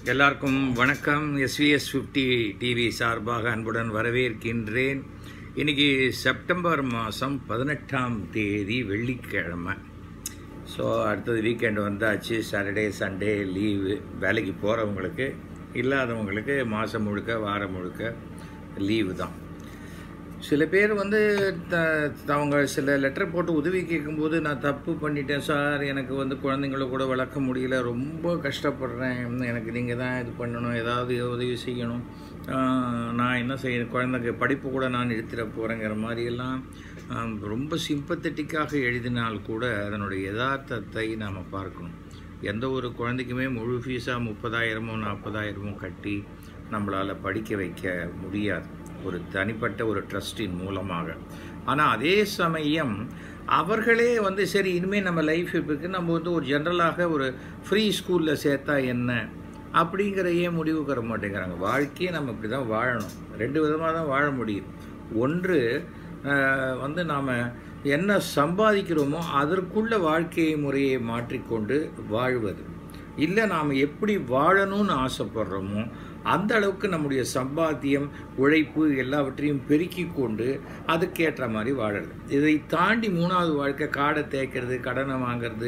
எல்லாருக்கும் வணக்கம் SVS fifty TV சார்பாக அன்புடன் வரவேற்கின்றேன் இன்னைக்கு செப்டம்பர் மாதம் பதினெட்டாம் தேதி வெள்ளிக்கிழமை ஸோ அடுத்தது வீக்கெண்ட் வந்தாச்சு சாட்டர்டே சண்டே லீவு வேலைக்கு போகிறவங்களுக்கு இல்லாதவங்களுக்கு மாதம் முழுக்க வாரம் முழுக்க லீவு தான் சில பேர் வந்து த அவங்க சில லெட்டர் போட்டு உதவி கேட்கும்போது நான் தப்பு பண்ணிட்டேன் சார் எனக்கு வந்து குழந்தைங்கள கூட வளர்க்க முடியல ரொம்ப கஷ்டப்படுறேன் எனக்கு நீங்கள் தான் இது பண்ணணும் ஏதாவது உதவி செய்யணும் ஆஹ் நான் என்ன செய்யணும் குழந்தைங்க படிப்பு கூட நான் நிறுத்திட போகிறேங்கிற மாதிரியெல்லாம் ஆம், ரொம்ப சிம்பத்தட்டிக்காக எழுதினால் கூட அதனுடைய யதார்த்தத்தை நாம் பார்க்கணும் எந்த ஒரு குழந்தைக்குமே முழு ஃபீஸாக முப்பதாயிரமோ நாற்பதாயிரமோ கட்டி நம்மளால் படிக்க வைக்க முடியாது ஒரு தனிப்பட்ட ஒரு ட்ரஸ்டின் மூலமாக ஆனால் அதே சமயம் அவர்களே வந்து சரி இனிமேல் நம்ம லைஃப் இருக்கு நம்ம வந்து ஒரு ஜென்ரலாக ஒரு ஃப்ரீ ஸ்கூலில் சேர்த்தா என்ன அப்படிங்கிற ஏன் முடிவுக்கு வர மாட்டேங்கிறாங்க வாழ்க்கையை நம்ம இப்படி தான் வாழணும் ரெண்டு விதமாக தான் வாழ முடியும் ஒன்று ஆஹ், வந்து நாம் என்ன சம்பாதிக்கிறோமோ அதற்குள்ள வாழ்க்கை முறையை மாற்றிக்கொண்டு வாழ்வது இல்லை நாம் எப்படி வாழணும்னு ஆசைப்படுறோமோ அந்த அளவுக்கு நம்முடைய சம்பாத்தியம் உழைப்பு எல்லாவற்றையும் பெருக்கி கொண்டு அதுக்கேற்ற மாதிரி வாழறது இதை தாண்டி மூணாவது வாழ்க்கை காடை தேய்க்கிறது கடனை வாங்குறது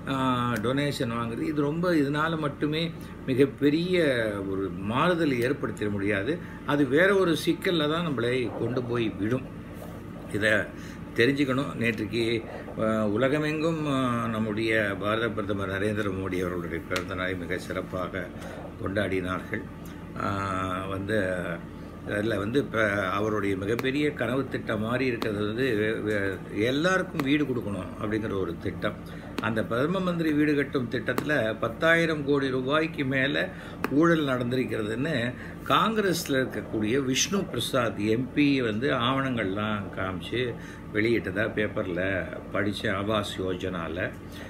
டொனேஷன் வாங்குறது இது ரொம்ப இதனால் மட்டுமே மிகப்பெரிய ஒரு மாறுதல் ஏற்படுத்திட முடியாது அது வேற ஒரு சிக்கலில் தான் நம்மளை கொண்டு போய் விடும் இதை தெரிஞ்சுக்கணும் நேற்றுக்கு அஹ், உலகமெங்கும் அஹ், நம்முடைய பாரத பிரதமர் நரேந்திர மோடி அவர்களுடைய பிறந்த நாளை மிக சிறப்பாக கொண்டாடினார்கள் அஹ், வந்து அதில் வந்து இப்போ அவருடைய மிகப்பெரிய கனவு திட்டம் மாதிரி இருக்கிறது வந்து வே- வே- எல்லாருக்கும் வீடு கொடுக்கணும் அப்படிங்கிற ஒரு திட்டம் அந்த பிரதம மந்திரி வீடு கட்டும் திட்டத்தில் பத்தாயிரம் கோடி ரூபாய்க்கு மேலே ஊழல் நடந்திருக்கிறதுன்னு காங்கிரஸில் இருக்கக்கூடிய விஷ்ணு பிரசாத் எம்பி வந்து ஆவணங்கள்லாம் காமிச்சு வெளியிட்டதா பேப்பரில் படித்த ஆவாஸ் யோஜனாவில்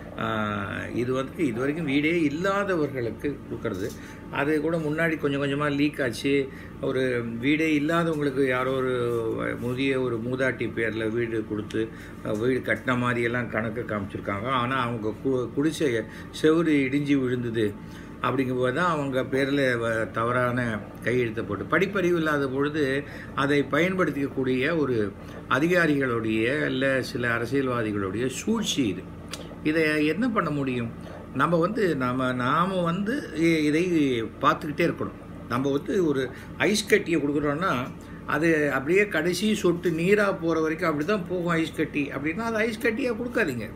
இது வந்து இது வரைக்கும் வீடே இல்லாதவர்களுக்கு கொடுக்கறது அது கூட முன்னாடி கொஞ்சம் கொஞ்சமாக லீக் ஆச்சு ஒரு வீடே இல்லாதவங்களுக்கு யாரோ ஒரு முதிய ஒரு மூதாட்டி பேரில் வீடு கொடுத்து அஹ், வீடு கட்டின மாதிரியெல்லாம் கணக்கு காமிச்சிருக்காங்க ஆனால் அவங்க கு குடிசை செவுரு இடிஞ்சு விழுந்தது அப்படிங்கும்போது தான் அவங்க பேரில் தவறான கையெழுத்தை போட்டு படிப்பறிவு இல்லாத பொழுது அதை பயன்படுத்திக்கக்கூடிய ஒரு அதிகாரிகளுடைய இல்லை சில அரசியல்வாதிகளுடைய சூழ்ச்சி இது இதை என்ன பண்ண முடியும் நம்ம வந்து நம்ம நாம் வந்து இ- இதை பார்த்துக்கிட்டே இருக்கணும் நம்ம வந்து ஒரு ஐஸ் கட்டியை கொடுக்குறோன்னா அது அப்படியே கடைசி சொட்டு நீராக போகிற வரைக்கும் அப்படி தான் போகும் ஐஸ் கட்டி அப்படின்னா அது ஐஸ் கட்டியாக கொடுக்காதீங்க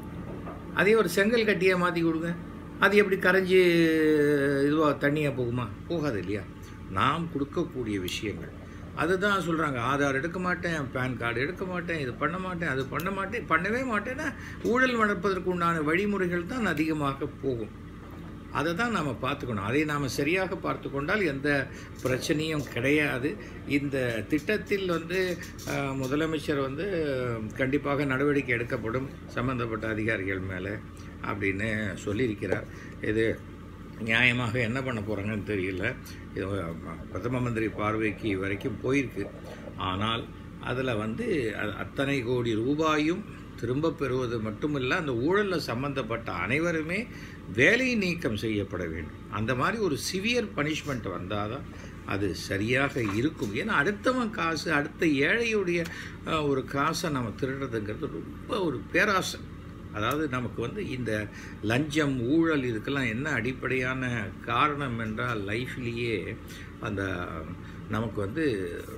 அதே ஒரு செங்கல் கட்டியாக மாற்றி கொடுங்க அது எப்படி கரைஞ்சி இதுவாக தண்ணியாக போகுமா போகாது இல்லையா நாம் கொடுக்கக்கூடிய விஷயங்கள் அதுதான் சொல்கிறாங்க ஆதார் எடுக்க மாட்டேன் பேன் கார்டு எடுக்க மாட்டேன் இது பண்ண மாட்டேன் அது பண்ண மாட்டேன் பண்ணவே மாட்டேன்னா ஊழல் நடப்பதற்கு உண்டான வழிமுறைகள் தான் அதிகமாக போகும் அதை தான் நாம் பார்த்துக்கணும் அதை நாம் சரியாக பார்த்து கொண்டால் எந்த பிரச்சனையும் கிடையாது இந்த திட்டத்தில் வந்து அஹ், முதலமைச்சர் வந்து கண்டிப்பாக நடவடிக்கை எடுக்கப்படும் சம்பந்தப்பட்ட அதிகாரிகள் மேலே அப்படின்னு சொல்லியிருக்கிறார் இது நியாயமாக என்ன பண்ண போகிறாங்கன்னு தெரியல இது பிரதம மந்திரி பார்வைக்கு வரைக்கும் போயிருக்கு ஆனால் அதில் வந்து அ- அத்தனை கோடி ரூபாயும் திரும்ப பெறுவது மட்டுமில்ல அந்த ஊழலில் சம்பந்தப்பட்ட அனைவருமே வேலை நீக்கம் செய்யப்பட வேண்டும் அந்த மாதிரி ஒரு சிவியர் பனிஷ்மெண்ட் வந்தால் தான் அது சரியாக இருக்கும் ஏன்னா அடுத்தவன் காசு அடுத்த ஏழையுடைய அஹ், ஒரு காசை நம்ம திருடுறதுங்கிறது ரொம்ப ஒரு பேராசை அதாவது நமக்கு வந்து இந்த லஞ்சம் ஊழல் இதுக்கெல்லாம் என்ன அடிப்படையான காரணம் என்றால் லைஃப்லேயே அந்த நமக்கு வந்து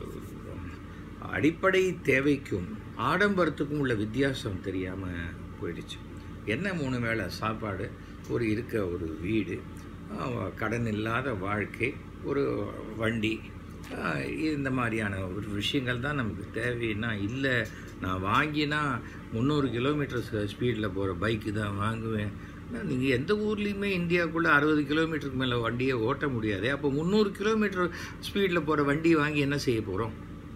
அடிப்படை தேவைக்கும் ஆடம்பரத்துக்கும் உள்ள வித்தியாசம் தெரியாமல் போயிடுச்சு என்ன மூணு வேளை சாப்பாடு ஒரு இருக்க ஒரு வீடு ஆஹ் கடன் இல்லாத வாழ்க்கை ஒரு வண்டி ஆஹ் இந்த மாதிரியான ஒரு விஷயங்கள் தான் நமக்கு தேவைன்னா இல்லை நான் வாங்கினா முந்நூறு கிலோமீட்டர் ஸ்பீடில் போகிற பைக்கு தான் வாங்குவேன் நீங்கள் எந்த ஊர்லேயுமே இந்தியாவுக்குள்ளே அறுபது கிலோமீட்டருக்கு மேலே வண்டியை ஓட்ட முடியாது அப்போ முந்நூறு கிலோமீட்டர் ஸ்பீடில் போகிற வண்டியை வாங்கி என்ன செய்ய போகிறோம்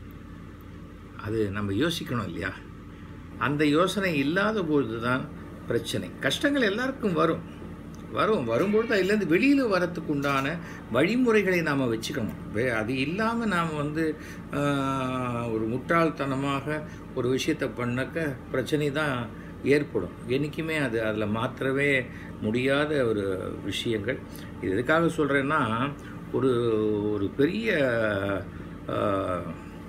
அது நம்ம யோசிக்கணும் இல்லையா அந்த யோசனை இல்லாத பொழுது தான் பிரச்சனை கஷ்டங்கள் எல்லாருக்கும் வரும் வரும் வரும்பொழுது அதுலேருந்து வெளியில் வரத்துக்கு உண்டான வழிமுறைகளை நாம் வச்சுக்கணும் வே- அது இல்லாமல் நாம் வந்து ஆஹ், ஒரு முட்டாள்தனமாக ஒரு விஷயத்தை பண்ணக்க பிரச்சனை தான் ஏற்படும் என்றைக்குமே அது அதில் மாற்றவே முடியாத ஒரு விஷயங்கள் இது எதுக்காக சொல்கிறேன்னா ஒரு ஒரு பெரிய ஆஹ்,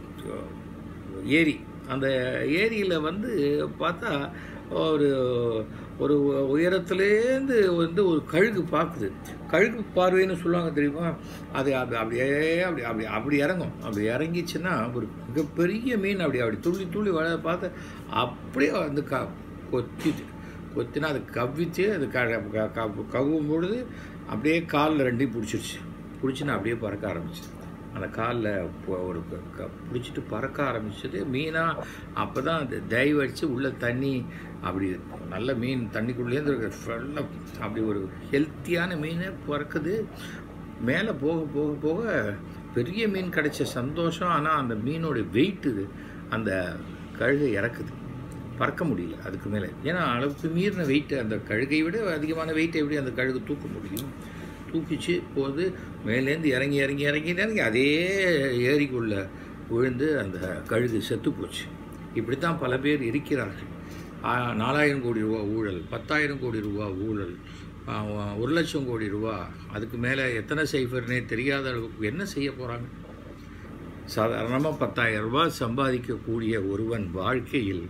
ஏரி அந்த ஏரியில் வந்து பார்த்தா ஒரு ஒரு உயரத்துலேருந்து வந்து ஒரு கழுகு பார்க்குது கழுகு பார்வைன்னு சொல்லுவாங்க தெரியுமா அது அப்படி அப்படியே அப்படி அப்படி அப்படி இறங்கும் அப்படி இறங்கிச்சுன்னா ஒரு மிகப்பெரிய மீன் அப்படி அப்படி துள்ளி துள்ளி வர பார்த்து அப்படியே வந்து க கொத்திட்டு கொத்தினா அது கவ்விச்சு அது க க- க- கவ்வும் பொழுது அப்படியே காலில் ரெண்டையும் பிடிச்சிருச்சு பிடிச்சின்னா அப்படியே பறக்க ஆரம்பிச்சு அந்த காலில் ஒரு க- க- பிடிச்சிட்டு பறக்க ஆரம்பிச்சது மீனாக அப்போ தான் அது டைவ் அடித்து உள்ள தண்ணி அப்படி நல்ல மீன் தண்ணிக்குள்ளேருந்து இருக்க ஃபுல்லாக அப்படி ஒரு ஹெல்த்தியான மீன் பறக்குது மேலே போக போக போக பெரிய மீன் கிடைச்ச சந்தோஷம் ஆனால் அந்த மீனோட வெயிட் இது அந்த கழுகை இறக்குது பறக்க முடியல அதுக்கு மேலே ஏன்னா அளவுக்கு மீறின வெயிட் அந்த கழுகை விட அதிகமான வெயிட் எப்படி அந்த கழுகு தூக்க முடியும் தூக்கிச்சு போது மேலேருந்து இறங்கி இறங்கி இறங்கி இறங்கி அதே ஏரிக்குள்ள விழுந்து அந்த கழுகு செத்து போச்சு இப்படி தான் பல பேர் இருக்கிறார்கள் ஆ, நாலாயிரம் கோடி ரூபா ஊழல் பத்தாயிரம் கோடி ரூபா ஊழல் ஆ, ஒரு லட்சம் கோடி ரூபா அதுக்கு மேலே எத்தனை சைஃபர்னே தெரியாத அளவுக்கு என்ன செய்ய போகிறாங்க சாதாரணமாக பத்தாயிரம் ரூபாய் சம்பாதிக்கக்கூடிய ஒருவன் வாழ்க்கையில்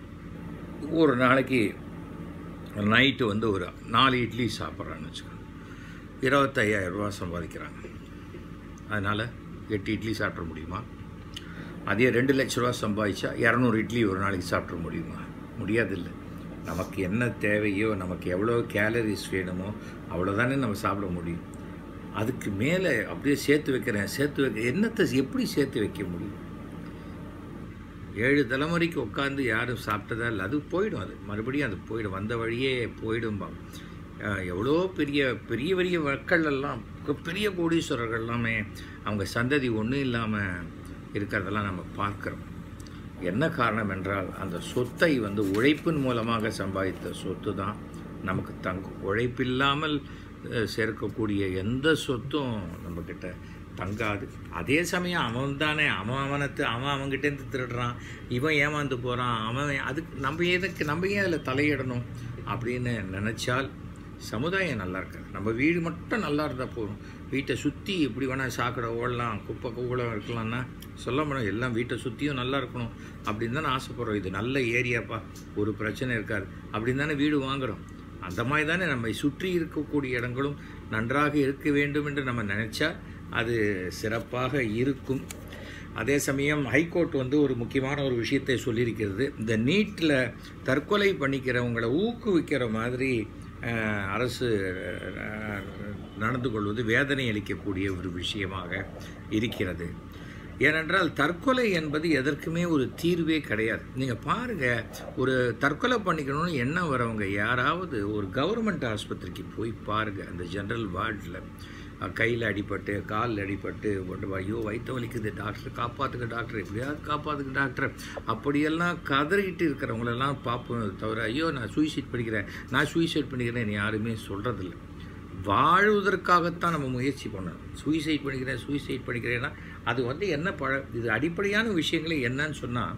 ஒரு நாளைக்கு நைட்டு வந்து ஒரு நாலு இட்லி சாப்பிட்றான்னு வச்சுக்கோங்க இருபத்தையாயிரம் ரூபா சம்பாதிக்கிறாங்க அதனால் எட்டு இட்லி சாப்பிட முடியுமா அதே ரெண்டு லட்ச ரூபா சம்பாதிச்சா இரநூறு இட்லி ஒரு நாளைக்கு சாப்பிட முடியுமா முடியாதில்ல நமக்கு என்ன தேவையோ நமக்கு எவ்வளோ கேலரிஸ் வேணுமோ அவ்வளோதானே நம்ம சாப்பிட முடியும் அதுக்கு மேலே அப்படியே சேர்த்து வைக்கிறேன் சேர்த்து வைக்க என்னத்தை எப்படி சேர்த்து வைக்க முடியும் ஏழு தலைமுறைக்கு உட்காந்து யாரும் சாப்பிட்டதா இல்லை அது போயிடும் அது மறுபடியும் அது போயிடும் வந்த வழியே போயிடும்பாங்க அஹ் எவ்வளோ பெரிய பெரிய பெரிய மக்கள் எல்லாம் பெ- பெரிய கோடீஸ்வரர்கள் எல்லாமே அவங்க சந்ததி ஒன்றும் இல்லாமல் இருக்கிறதெல்லாம் நம்ம பார்க்குறோம் என்ன காரணம் என்றால் அந்த சொத்தை வந்து உழைப்பின் மூலமாக சம்பாதித்த சொத்து தான் நமக்கு தங்கும் உழைப்பில்லாமல் அஹ், சேர்க்கக்கூடிய எந்த சொத்தும் நம்மக்கிட்ட தங்காது அதே சமயம் அவன் தானே அவன் அவனத்து அவன் அவன்கிட்டேருந்து திருடுறான் இவன் ஏமாந்து போகிறான் அவன் அதுக்கு நம்ம எதுக்கு நம்ம ஏன் அதில் தலையிடணும் அப்படின்னு நினச்சால் சமுதாயம் நல்லா இருக்காது நம்ம வீடு மட்டும் நல்லா இருந்தால் போதும் வீட்டை சுற்றி எப்படி வேணால் சாக்கடை ஓடலாம் குப்பை கூலம் இருக்கலாம்னா சொல்ல முடியும் எல்லாம் வீட்டை சுற்றியும் நல்லா இருக்கணும் அப்படின்னு தானே ஆசைப்படுறோம் இது நல்ல ஏரியாப்பா ஒரு பிரச்சனை இருக்காது அப்படின்னு தானே வீடு வாங்குறோம் அந்த மாதிரி தானே நம்மை சுற்றி இருக்கக்கூடிய இடங்களும் நன்றாக இருக்க வேண்டும் என்று நம்ம நினச்சா அது சிறப்பாக இருக்கும் அதே சமயம் ஹைகோர்ட் வந்து ஒரு முக்கியமான ஒரு விஷயத்தை சொல்லியிருக்கிறது இந்த நீட்டில் தற்கொலை பண்ணிக்கிறவங்களை ஊக்குவிக்கிற மாதிரி அஹ், அரசு அஹ், நடந்து கொள்வது வேதனை அளிக்கக்கூடிய ஒரு விஷயமாக இருக்கிறது ஏனென்றால் தற்கொலை என்பது எதற்குமே ஒரு தீர்வே கிடையாது நீங்கள் பாருங்கள் ஒரு தற்கொலை பண்ணிக்கணும்னு எண்ணம் வரவங்க யாராவது ஒரு கவர்மெண்ட் ஆஸ்பத்திரிக்கு போய் பாருங்கள் அந்த ஜென்ரல் வார்டில் கையில் அடிபட்டு காலில் அடிபட்டு ஒன்று ஐயோ வயிற்று வலிக்குது டாக்டர் காப்பாற்றுங்க டாக்டர் எப்படியாவது காப்பாற்றுங்க டாக்டர் அப்படியெல்லாம் கதறிக்கிட்டு இருக்கிறவங்களெல்லாம் பார்ப்போம் தவிர ஐயோ நான் சூசைட் பண்ணிக்கிறேன் நான் சூசைட் பண்ணிக்கிறேன் யாருமே சொல்கிறதில்ல வாழ்வதற்காகத்தான் நம்ம முயற்சி பண்ணணும் சூசைட் பண்ணிக்கிறேன் சூசைட் பண்ணிக்கிறேன்னா அது வந்து என்ன பழ இது அடிப்படையான விஷயங்களே என்னன்னு சொன்னால்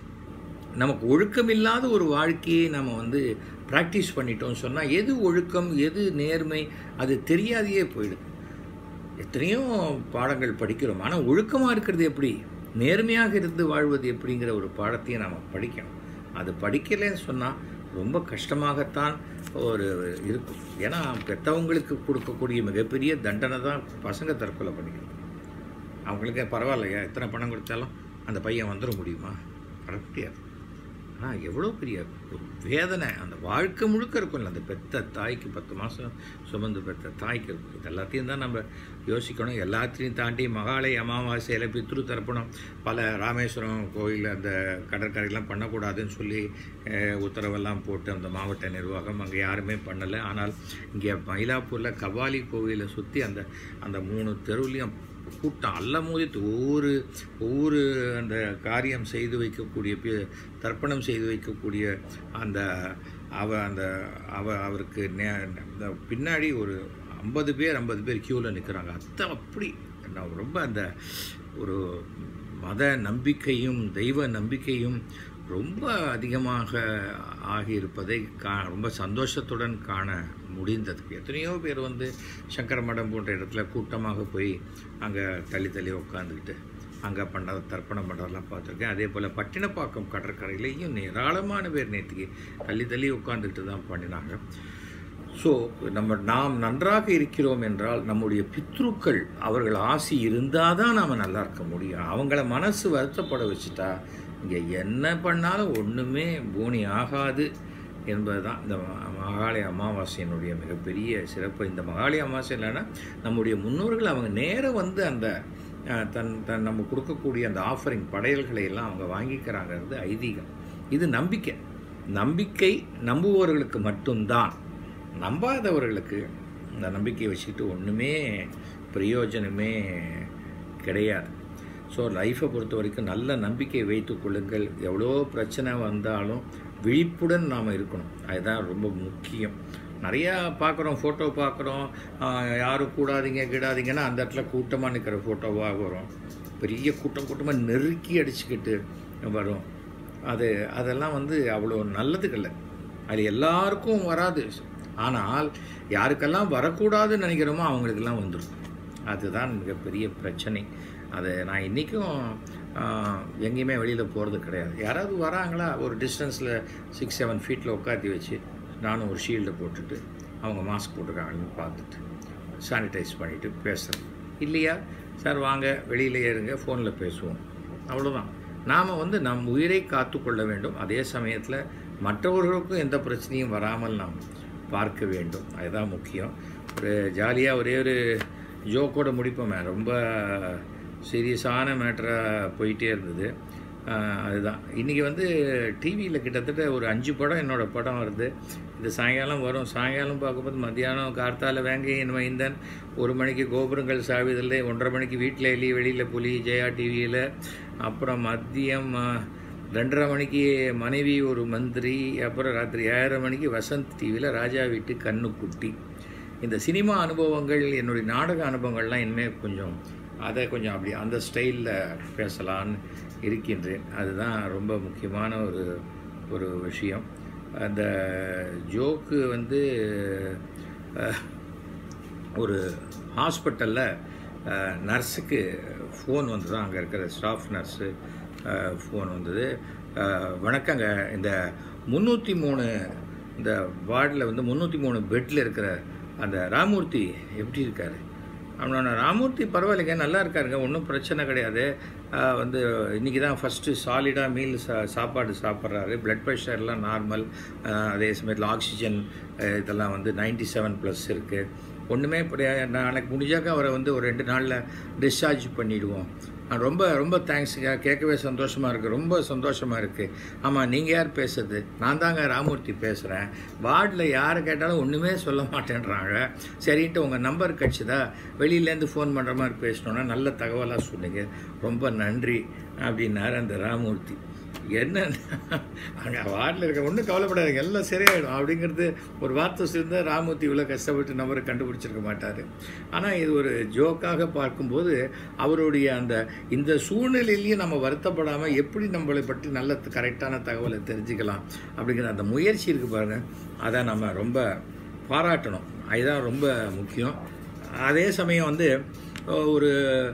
நமக்கு ஒழுக்கமில்லாத ஒரு வாழ்க்கையை நம்ம வந்து ப்ராக்டிஸ் பண்ணிட்டோம்னு சொன்னால் எது ஒழுக்கம் எது நேர்மை அது தெரியாதையே போயிடுது எத்தனையோ பாடங்கள் படிக்கிறோம் ஆனால் ஒழுக்கமாக இருக்கிறது எப்படி நேர்மையாக இருந்து வாழ்வது எப்படிங்கிற ஒரு பாடத்தையும் நாம் படிக்கணும் அது படிக்கலைன்னு சொன்னால் ரொம்ப கஷ்டமாகத்தான் ஒரு இருக்கும் ஏன்னா பெற்றவங்களுக்கு கொடுக்கக்கூடிய மிகப்பெரிய தண்டனை தான் பசங்க தற்கொலை பண்ணிக்கிறது அவங்களுக்கு பரவாயில்லையா எத்தனை பணம் கொடுத்தாலும் அந்த பையன் வந்துட முடியுமா வர முடியாது ஆனால் எவ்வளோ பெரிய ஒரு வேதனை அந்த வாழ்க்கை முழுக்க இருக்கும்ல அந்த பெத்த தாய்க்கு பத்து மாதம் சுமந்து பெத்த தாய்க்கு இருக்கும் இது எல்லாத்தையும் தான் நம்ம யோசிக்கணும் எல்லாத்தையும் தாண்டி மகாலய அமாவாசையில் பித்ரு தர்ப்பணம் பல ராமேஸ்வரம் கோயில் அந்த கடற்கரையெல்லாம் பண்ணக்கூடாதுன்னு சொல்லி அஹ், உத்தரவெல்லாம் போட்டு அந்த மாவட்ட நிர்வாகம் அங்கே யாருமே பண்ணலை ஆனால் இங்கே மயிலாப்பூரில் கபாலி கோவிலை சுற்றி அந்த அந்த மூணு தெருவுலையும் கூட்டம் அல்ல மோதித்து ஒவ்வொரு ஒவ்வொரு அந்த காரியம் செய்து வைக்கக்கூடிய பி- தர்ப்பணம் செய்து வைக்கக்கூடிய அந்த அவ அந்த அவ அவருக்கு நே இந்த பின்னாடி ஒரு ஐம்பது பேர் ஐம்பது பேர் க்யூவில் நிற்கிறாங்க அத்தை அப்படி நான் ரொம்ப அந்த ஒரு மத நம்பிக்கையும் தெய்வ நம்பிக்கையும் ரொம்ப அதிகமாக ஆகியிருப்பதை கா ரொம்ப சந்தோஷத்துடன் காண முடிந்தது எத்தனையோ பேர் வந்து சங்கர மடம் போன்ற இடத்துல கூட்டமாக போய் அங்கே தள்ளி தள்ளி உட்காந்துக்கிட்டு அங்கே பண்ண தர்ப்பணம் பண்ணுறதெல்லாம் பார்த்துருக்கேன் அதே போல் பட்டினப்பாக்கம் கடற்கரையிலையும் ஏராளமான பேர் நேற்றுக்கு தள்ளி தள்ளி உட்காந்துக்கிட்டு தான் பண்ணினாங்க ஸோ நம்ம நாம் நன்றாக இருக்கிறோம் என்றால் நம்முடைய பித்ருக்கள் அவர்கள் ஆசி இருந்தால் தான் நாம் நல்லா இருக்க முடியும் அவங்கள மனசு வருத்தப்பட வச்சுட்டா இங்கே என்ன பண்ணாலும் ஒன்றுமே பூனி ஆகாது என்பது தான் இந்த ம- மகாலய அமாவாசையினுடைய மிகப்பெரிய சிறப்பு இந்த மகாலய அமாவாசை இல்லைன்னா நம்முடைய முன்னோர்கள் அவங்க நேரம் வந்து அந்த அஹ், தன் தன் நம்ம கொடுக்கக்கூடிய அந்த ஆஃபரிங் படையல்களை எல்லாம் அவங்க வாங்கிக்கிறாங்கிறது ஐதீகம் இது நம்பிக்கை நம்பிக்கை நம்புபவர்களுக்கு மட்டும்தான் நம்பாதவர்களுக்கு இந்த நம்பிக்கையை வச்சுக்கிட்டு ஒன்றுமே பிரயோஜனமே கிடையாது ஸோ லைஃப்பை பொறுத்த வரைக்கும் நல்ல நம்பிக்கை வைத்துக் கொள்ளுங்கள் எவ்வளோ பிரச்சனை வந்தாலும் விழிப்புடன் நாம் இருக்கணும் அதுதான் ரொம்ப முக்கியம் நிறையா பார்க்குறோம் ஃபோட்டோ பார்க்குறோம் யாரும் கூடாதீங்க கிடாதீங்கன்னா அந்த இடத்துல கூட்டமாக நிற்கிற ஃபோட்டோவாக வரும் பெரிய கூட்டம் கூட்டமாக நெருக்கி அடிச்சுக்கிட்டு வரும் அது அதெல்லாம் வந்து அவ்வளோ நல்லதுக்கல்ல அது எல்லாருக்கும் வராது ஆனால் யாருக்கெல்லாம் வரக்கூடாதுன்னு நினைக்கிறோமோ அவங்களுக்கெல்லாம் வந்துடும் அதுதான் மிகப்பெரிய பிரச்சனை அதை நான் இன்றைக்கும் எங்கேயுமே வெளியில் போகிறது கிடையாது யாராவது வராங்களா ஒரு டிஸ்டன்ஸில் சிக்ஸ் செவன் ஃபீட்டில் உட்காத்தி வச்சு நானும் ஒரு ஷீல்டை போட்டுட்டு அவங்க மாஸ்க் போட்டிருக்காங்கன்னு பார்த்துட்டு சானிடைஸ் பண்ணிவிட்டு பேசுகிறேன் இல்லையா சார் வாங்க வெளியில இருங்க ஃபோனில் பேசுவோம் அவ்வளோதான் நாம் வந்து நம் உயிரை காத்துக்கொள்ள வேண்டும் அதே சமயத்தில் மற்றவர்களுக்கும் எந்த பிரச்சனையும் வராமல் நாம் பார்க்க வேண்டும் அதுதான் முக்கியம் ஒரு ஜாலியாக ஒரே ஒரு ஜோக்கோட முடிப்போமே ரொம்ப சீரியஸான மேட்டராக போயிட்டே இருந்தது ஆஹ் அதுதான் இன்றைக்கி வந்து டிவியில் கிட்டத்தட்ட ஒரு அஞ்சு படம் என்னோடய படம் வருது இது சாயங்காலம் வரும் சாயங்காலம் பார்க்கும்போது மத்தியானம் கார்த்தால வேங்கையன் மைந்தன் ஒரு மணிக்கு கோபுரங்கள் சாவிதல் ஒன்றரை மணிக்கு வீட்டில் எலி வெளியில் புலி ஜெயா டிவியில் அப்புறம் மதியம் ஆஹ், ரெண்டரை மணிக்கு மனைவி ஒரு மந்திரி அப்புறம் ராத்திரி ஏழரை மணிக்கு வசந்த் டிவியில் ராஜா வீட்டு கண்ணுக்குட்டி இந்த சினிமா அனுபவங்கள் என்னுடைய நாடக அனுபவங்கள்லாம் இனிமேல் கொஞ்சம் அதை கொஞ்சம் அப்படி அந்த ஸ்டைலில் பேசலான்னு இருக்கின்றேன் அதுதான் ரொம்ப முக்கியமான ஒரு ஒரு விஷயம் அந்த ஜோக்கு வந்து அஹ், ஒரு ஹாஸ்பிட்டலில் நர்ஸுக்கு ஃபோன் வந்தது அங்கே இருக்கிற ஸ்டாஃப் நர்ஸு ஃபோன் வந்தது அஹ், வணக்கங்க இந்த முந்நூற்றி மூணு இந்த வார்டில் வந்து முந்நூற்றி மூணு பெட்டில் இருக்கிற அந்த ராமூர்த்தி எப்படி இருக்காரு அவனோட ராமூர்த்தி பரவாயில்லைங்க நல்லா இருக்காருங்க ஒன்றும் பிரச்சனை கிடையாது ஆஹ் வந்து இன்றைக்கி தான் ஃபஸ்ட்டு சாலிடாக மீல் சா சாப்பாடு சாப்பிட்றாரு பிளட் ப்ரெஷர்லாம் நார்மல் அதே சமயத்தில் ஆக்சிஜன் அஹ் இதெல்லாம் வந்து 97 செவன் ப்ளஸ் இருக்குது ஒன்றுமே இப்படி நாளைக்கு முடிஞ்சாக்க அவரை வந்து ஒரு ரெண்டு நாளில் டிஸ்சார்ஜ் பண்ணிவிடுவோம் ரொம்ப ரொம்ப தேங்க்ஸுங்க கேட்கவே சந்தோஷமாக இருக்குது ரொம்ப சந்தோஷமாக இருக்குது ஆமாம் நீங்கள் யார் பேசுறது நான் தாங்க ராமூர்த்தி பேசுகிறேன் வார்டில் யாரை கேட்டாலும் ஒன்றுமே சொல்ல மாட்டேன்றாங்க சரின்ட்டு உங்கள் நம்பர் கிடச்சிதா வெளியிலேருந்து ஃபோன் பண்ணுற மாதிரி பேசணுன்னா நல்ல தகவலாக சொன்னீங்க ரொம்ப நன்றி அப்படின்னாரு அந்த ராமூர்த்தி என்ன அங்கே வார்டில் இருக்க ஒன்றும் கவலைப்படாதீங்க எல்லாம் சரியாயிடும் அப்படிங்கிறது ஒரு வார்த்தை சேர்ந்தா ராமூர்த்தி இவ்வளோ கஷ்டப்பட்டு நம்பரை கண்டுபிடிச்சிருக்க மாட்டார் ஆனால் இது ஒரு ஜோக்காக பார்க்கும்போது அவருடைய அந்த இந்த சூழ்நிலையிலையும் நம்ம வருத்தப்படாமல் எப்படி நம்மளை பற்றி நல்ல கரெக்டான தகவலை தெரிஞ்சுக்கலாம் அப்படிங்கிற அந்த முயற்சி இருக்குது பாருங்கள் அதை நம்ம ரொம்ப பாராட்டணும் அதுதான் ரொம்ப முக்கியம் அதே சமயம் வந்து அஹ், ஒரு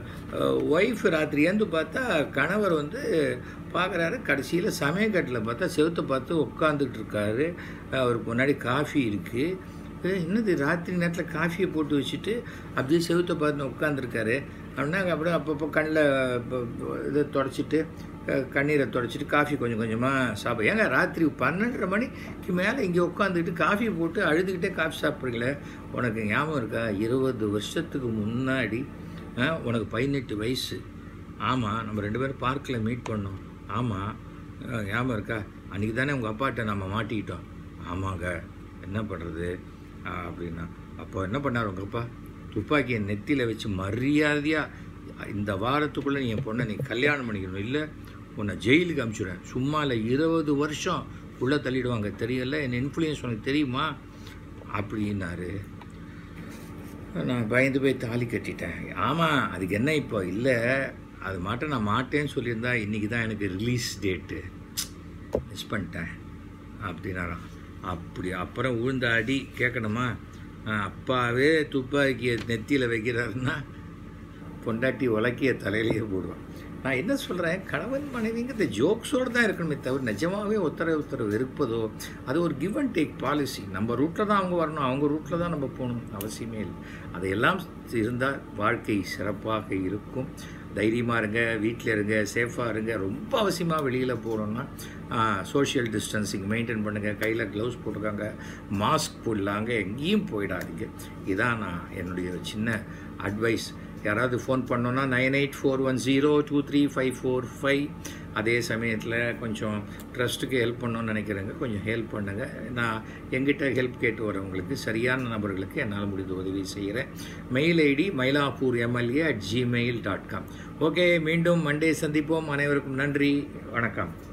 ஒய்ஃப் ராத்திரி ஏந்து பார்த்தா கணவர் வந்து பார்க்குறாரு கடைசியில் சமயக்கட்டில் பார்த்தா செவுத்தை பார்த்து உட்காந்துக்கிட்டு இருக்காரு அவருக்கு முன்னாடி காஃபி இருக்குது என்னது ராத்திரி நேரத்தில் காஃபியை போட்டு வச்சுட்டு அப்படியே செவுத்தை பார்த்து உட்காந்துருக்காரு அப்படின்னா அப்படியே அப்பப்போ கண்ணில் இதை தொடச்சிட்டு அஹ், கண்ணீரை தொடச்சிட்டு காஃபி கொஞ்சம் கொஞ்சமாக சாப்பிடு ஏங்க ராத்திரி பன்னெண்டரை மணிக்கு மேலே இங்கே உட்காந்துக்கிட்டு காஃபி போட்டு அழுதுகிட்டே காஃபி சாப்பிட்றீங்களே உனக்கு ஞாபகம் இருக்கா இருபது வருஷத்துக்கு முன்னாடி அஹ், உனக்கு பதினெட்டு வயசு ஆமாம் நம்ம ரெண்டு பேரும் பார்க்கில் மீட் பண்ணோம் ஆமாம் அஹ், ஞாபகம் இருக்கா அன்றைக்கி தானே உங்கள் அப்பாட்ட நம்ம மாட்டிக்கிட்டோம் ஆமாங்க என்ன பண்ணுறது அப்படின்னா அப்போ என்ன பண்ணார் உங்கள் அப்பா துப்பாக்கியை நெத்தியில் வச்சு மரியாதையாக இந்த வாரத்துக்குள்ளே நீ என் பொண்ணை நீ கல்யாணம் பண்ணிக்கணும் இல்லை உன்னை ஜெயிலுக்கு அனுப்பிச்சுடுறேன் சும்மா இல்லை இருபது வருஷம் உள்ளே தள்ளிடுவாங்க தெரியல என் இன்ஃப்ளூயன்ஸ் உனக்கு தெரியுமா அப்படின்னாரு நான் பயந்து போய் தாலி கட்டிட்டேன் ஆமாம் அதுக்கு என்ன இப்போ இல்லை அது மாட்ட நான் மாட்டேன்னு சொல்லியிருந்தா இன்றைக்கி தான் எனக்கு ரிலீஸ் டேட்டு மிஸ் பண்ணிட்டேன் அப்படின்னாராம் அப்படி அப்புறம் உழுந்த அடி கேட்கணுமா ஆ, அப்பாவே துப்பாக்கியை நெத்தியில் வைக்கிறாருன்னா பொண்டாட்டி உலக்கிய தலையிலேயே போடுவான் நான் என்ன சொல்கிறேன் கணவன் மனைவிங்கிறது ஜோக்ஸோடு தான் இருக்கணுமே தவிர நிஜமாகவே ஒருத்தரை ஒருத்தரை வெறுப்பதோ அது ஒரு கிவ் அண்ட் டேக் பாலிசி நம்ம ரூட்டில் தான் அவங்க வரணும் அவங்க ரூட்டில் தான் நம்ம போகணும் அவசியமே இல்லை அதையெல்லாம் இருந்தால் வாழ்க்கை சிறப்பாக இருக்கும் தைரியமாக இருங்க வீட்டில் இருங்க சேஃபாக இருங்க ரொம்ப அவசியமாக வெளியில் போகிறோன்னா சோஷியல் டிஸ்டன்சிங் மெயின்டைன் பண்ணுங்கள் கையில் க்ளவுஸ் போட்டுக்காங்க மாஸ்க் போடலாங்க எங்கேயும் போயிடாதீங்க இதான் நான் என்னுடைய சின்ன அட்வைஸ் யாராவது ஃபோன் பண்ணோன்னா nine eight four one zero two three five four five அதே சமயத்தில் கொஞ்சம் ட்ரஸ்ட்டுக்கு ஹெல்ப் பண்ணணும்னு நினைக்கிறேங்க கொஞ்சம் ஹெல்ப் பண்ணுங்கள் நான் எங்கிட்ட ஹெல்ப் கேட்டு வரவங்களுக்கு சரியான நபர்களுக்கு என்னால் முடிந்த உதவி செய்கிறேன் mail ID Mylapore MLA at Gmail dot com okay மீண்டும் மண்டே சந்திப்போம் அனைவருக்கும் நன்றி வணக்கம்